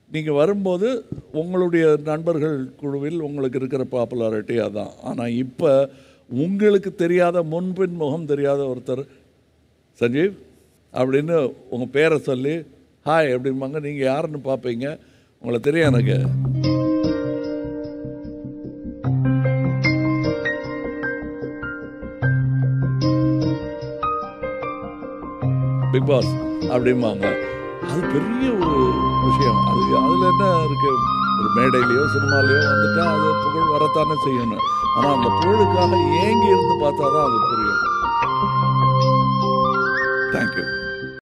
நீங்கள் வரும்போது உங்களுடைய நண்பர்கள் குழுவில் உங்களுக்கு இருக்கிற பாப்புலாரிட்டி அதான் ஆனால் இப்போ உங்களுக்கு தெரியாத முன்பின் முகம் தெரியாத ஒருத்தர் சஞ்சீவ் அப்படின்னு உங்கள் பேரை சொல்லி ஹாய் அப்படிம்பாங்க நீங்கள் யாருன்னு பார்ப்பீங்க உங்களை தெரியும் எனக்கு பிக் பாஸ் அப்படிம்பாங்க அது பெரிய ஒரு விஷயம் அது அதில் என்ன இருக்கு ஒரு மேடையிலையோ சினிமாலேயோ வந்துட்டா அது புகழ் வரத்தானே செய்யணும் ஆனால் அந்த புகழுக்காக ஏங்கி இருந்து பார்த்தா தான் அது புரியும் தேங்க்யூ